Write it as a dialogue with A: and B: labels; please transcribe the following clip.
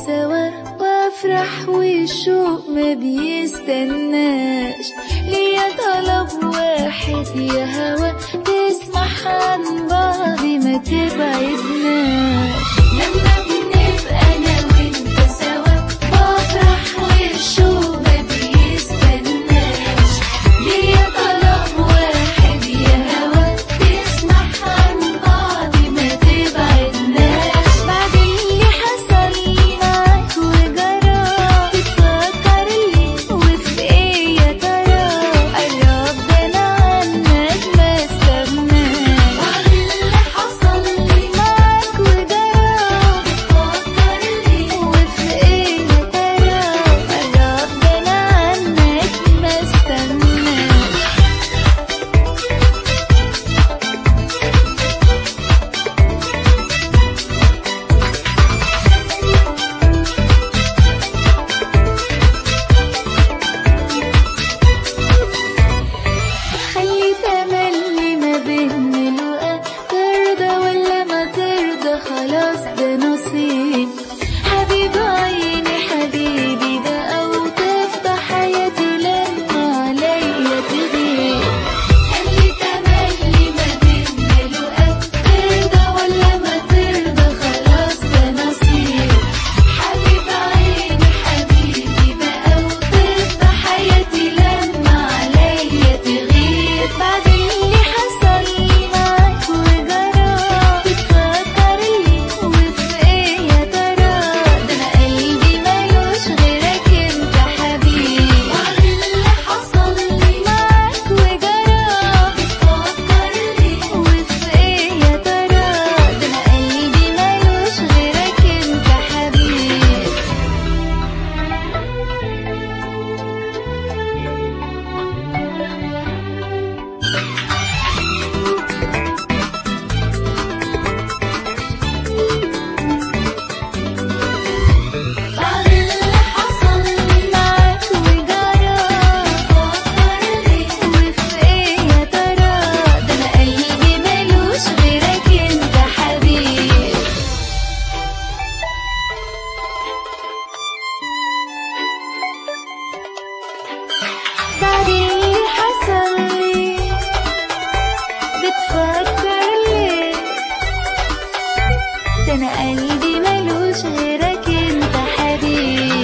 A: سوا وافرح والشوق ما بيستناش ليا طلب واحد يا هوا تسمح عن بعض ما تبعدناش لما بنبقى انا وانت سوا بفرح والشوق ما بيستناش ليا طلب واحد يا هوا تسمح عن بعض ما تبعدناش بعد اللي حصل لي معاك وجرى تفكر لي وفي ايه يا ترى قرب ده انا عنك ما استغناش بعد اللي حصل لي معاك وجرى تفكر لي وفي ايه يا ترى قرب ده انا عنك ما استغناش خلي تملي ما بين الوقت ترضى ولا ما ترضى خلاص ده نصيب حبيب عيني حبيبي ده او تفضى حياتي لما عليا تغيب خلي تملي ما بين الوقت ترضى ولا ما ترضى خلاص ده نصيب حبيب عيني حبيبي بقى وتفضى حياتي لما عليا تغيب بعد اللي حصل لي معاك وجرى بتفكر لي وفي ايه يا ترى ده انا قلبي ملوش غيرك انت حبيبي بعد اللي حصل لي معاك وجرى بتفكر لي وفي ايه يا ترى ده انا قلبي ملوش غيرك انت حبيبي بعد اللي حصل لي معاك وجرى فكر لي وفي ايه يا ترى ده انا قلبي ملوش غيرك انت حبيبي بعد اللي حصل لي بتفكر ليه ده انا قلبي ملوش غيرك انت حبيبي